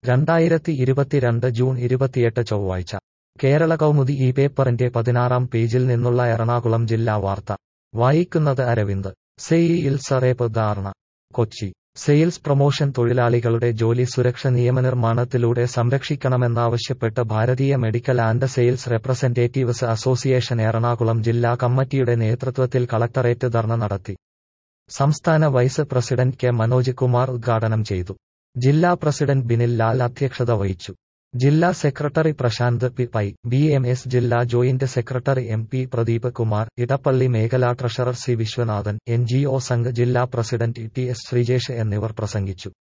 രണ്ടായിരത്തി ഇരുപത്തിരണ്ട് ജൂൺ ഇരുപത്തിയെട്ട് ചൊവ്വാഴ്ച കേരള കൗമുദി ഈ പേപ്പറിന്റെ പതിനാറാം പേജിൽ നിന്നുള്ള എറണാകുളം ജില്ലാ വാർത്ത വായിക്കുന്നത് അരവിന്ദ് സെയിയിൽ സറേപ്പ് ധാരണ കൊച്ചി സെയിൽസ് പ്രൊമോഷൻ തൊഴിലാളികളുടെ ജോലി സുരക്ഷ നിയമനിർമ്മാണത്തിലൂടെ സംരക്ഷിക്കണമെന്നാവശ്യപ്പെട്ട് Bharatiya medical and sales representatives association Ernakulam ജില്ലാ കമ്മിറ്റിയുടെ നേതൃത്വത്തിൽ കളക്ടറേറ്റ് ധർണ നടത്തി സംസ്ഥാന vice president K Manoj Kumar ഉദ്ഘാടനം ചെയ്തു ജില്ലാ പ്രസിഡന്റ് ബിനിൽ ലാൽ അധ്യക്ഷത വഹിച്ചു ജില്ലാ secretary Prashanth P Pai B M S ജില്ലാ joint secretary M P Pradeep Kumar Edappally മേഖലാ treasurer C Viswanathan N G O Sangh ജില്ലാ പ്രസിഡന്റ് ടി എസ് ശ്രീജേഷ് എന്നിവർ പ്രസംഗിച്ചു